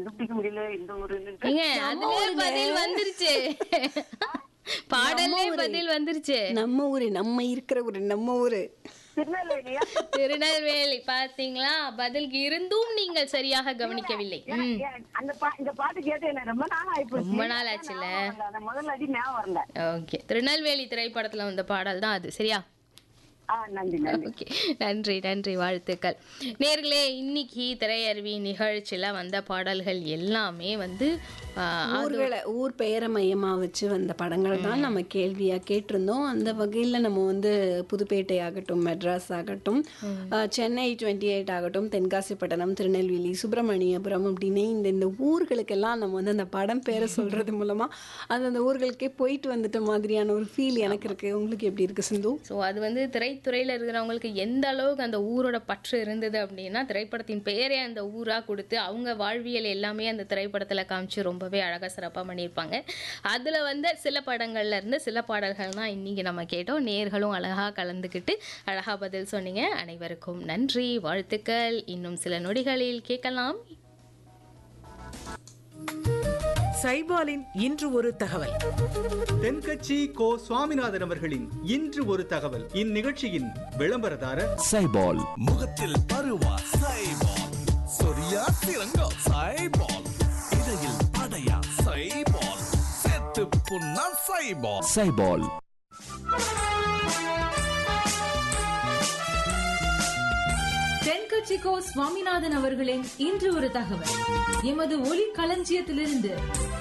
கண்டுபிடிக்க முடியல இந்த ஒரு ஏங்க அதுலயே பதில் வந்துருச்சு பாடல்லே பதில் வந்துருச்சு நம்ம ஊரு நம்ம இருக்கிற ஊரு நம்ம ஊரு திருநெல்வேலியா திருநெல்வேலி பாத்தீங்களா பதிலுக்கு இருந்தும் நீங்கள் சரியாக கவனிக்கவில்லை ம். ஏன், அந்த பா- இந்த பாட்டு கேட்டு என்ன ரொம்ப நாள் ஆயிப்போச்சு ரொம்ப நாள் ஆச்சுல்ல ஞாபகம் வரல. அந்த முதல்ல அடி ஞாபகம் வரல ஓகே திருநெல்வேலி திரைப்படத்துல வந்த பாடல் தான் அது சரியா ஆ நன்றி நன்றி ஓகே நன்றி நன்றி வாழ்த்துக்கள் நேர்களே இன்னைக்கு திரையருவி நிகழ்ச்சியில வந்த பாடல்கள் எல்லாமே வந்து ஆ, ஊர்களை ஊர் பெயரை மையமா வச்சு வந்த படங்கள் தான் நம்ம கேள்வியா கேட்டிருந்தோம் அந்த வகையில நம்ம வந்து புதுப்பேட்டை ஆகட்டும் மெட்ராஸ் ஆகட்டும் அஹ், சென்னை டுவெண்ட்டி எயிட் ஆகட்டும் தென்காசிப்பட்டினம் திருநெல்வேலி சுப்பிரமணியபுரம் அப்படின்னு இந்த இந்த ஊர்களுக்கெல்லாம் நம்ம வந்து அந்த படம் பேரை சொல்றது மூலமா அது அந்த ஊர்களுக்கே போயிட்டு வந்துட்ட மாதிரியான ஒரு ஃபீல் எனக்கு இருக்கு உங்களுக்கு எப்படி இருக்கு சிந்து ஸோ அது வந்து திரைத்துறையில் இருக்கிறவங்களுக்கு எந்த அளவுக்கு அந்த ஊரோட பற்று இருந்தது அப்படின்னா திரைப்படத்தின் பெயரே அந்த ஊராக கொடுத்து அவங்க வாழ்வியல் எல்லாமே அந்த திரைப்படத்தில் காமிச்சு ரொம்பவே அழகாக சிறப்பாக பண்ணியிருப்பாங்க அதில் வந்த சில படங்கள்ல இருந்து சில பாடல்கள் தான் இன்னைக்கு நம்ம கேட்டோம் நேர்களும் அழகாக கலந்துக்கிட்டு அழகாக பதில் சொன்னீங்க அனைவருக்கும் நன்றி வாழ்த்துக்கள் இன்னும் சில நொடிகளில் கேட்கலாம் சைபாலின் இன்று ஒரு தகவல் தென்கட்சி கோ சுவாமிநாதன் அவர்களின் இன்று ஒரு தகவல் இந்நிகழ்ச்சியின் விளம்பரதாரர் சைபால் முகத்தில் பருவா சைபால் சொரியா சிறங்கா சைபால் இடையில் படையா சைபால் செத்து புண்ணா சைபால் சைபால் தென்கட்சிக்கோ சுவாமிநாதன் அவர்களின் இன்று ஒரு தகவல் எமது ஒலி களஞ்சியத்திலிருந்து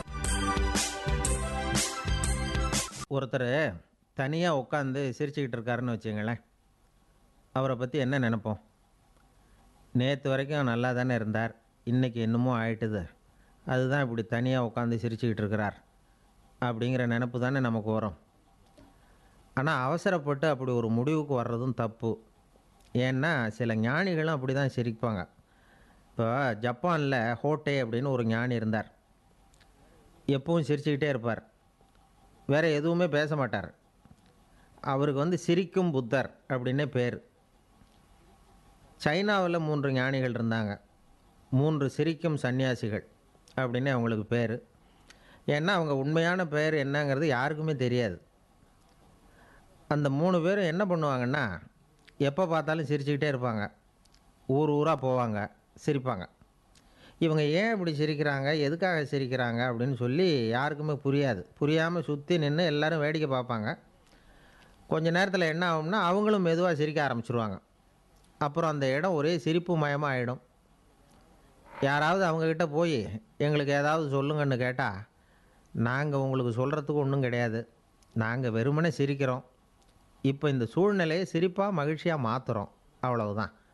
ஒருத்தர் தனியாக உட்காந்து சிரிச்சுக்கிட்டு இருக்காருன்னு வச்சுங்களேன் அவரை பற்றி என்ன நினைப்போம் நேற்று வரைக்கும் நல்லா தானே இருந்தார் இன்றைக்கி என்னமோ ஆயிட்டுது அதுதான் இப்படி தனியாக உட்காந்து சிரிச்சுக்கிட்டு இருக்கிறார் அப்படிங்கிற நினப்பு தானே நமக்கு வரும் ஆனால் அவசரப்பட்டு அப்படி ஒரு முடிவுக்கு வர்றதும் தப்பு ஏன்னா சில ஞானிகளும் அப்படி தான் சிரிப்பாங்க இப்போ ஜப்பானில் ஹோட்டே அப்படின்னு ஒரு ஞானி இருந்தார் எப்பவும் சிரிச்சுக்கிட்டே இருப்பார் வேறு எதுவுமே பேச மாட்டார் அவருக்கு வந்து சிரிக்கும் புத்தர் அப்படின்னே பேர் சைனாவில் மூன்று ஞானிகள் இருந்தாங்க மூன்று சிரிக்கும் சன்னியாசிகள் அப்படின்னு அவங்களுக்கு பேர் ஏன்னா அவங்க உண்மையான பெயர் என்னங்கிறது யாருக்குமே தெரியாது அந்த மூணு பேரும் என்ன பண்ணுவாங்கன்னா எப்போ பார்த்தாலும் சிரிச்சுக்கிட்டே இருப்பாங்க ஊர் ஊராக போவாங்க சிரிப்பாங்க இவங்க ஏன் இப்படி சிரிக்கிறாங்க எதுக்காக சிரிக்கிறாங்க அப்படின்னு சொல்லி யாருக்குமே புரியாது புரியாமல் சுற்றி நின்று எல்லாரும் வேடிக்கை பார்ப்பாங்க கொஞ்ச நேரத்தில் என்ன ஆகும்னா அவங்களும் மெதுவாக சிரிக்க ஆரம்பிச்சிருவாங்க அப்புறம் அந்த இடம் ஒரே சிரிப்பு மயமாக ஆகிடும் யாராவது அவங்கக்கிட்ட போய் எங்களுக்கு ஏதாவது சொல்லுங்கன்னு கேட்டால் நாங்கள் உங்களுக்கு சொல்கிறதுக்கு ஒன்றும் கிடையாது நாங்கள் வெறுமனே சிரிக்கிறோம் இப்போ இந்த சூழ்நிலையை சிரிப்பாக மகிழ்ச்சியாக மாற்றுறோம் அவ்வளவுதான்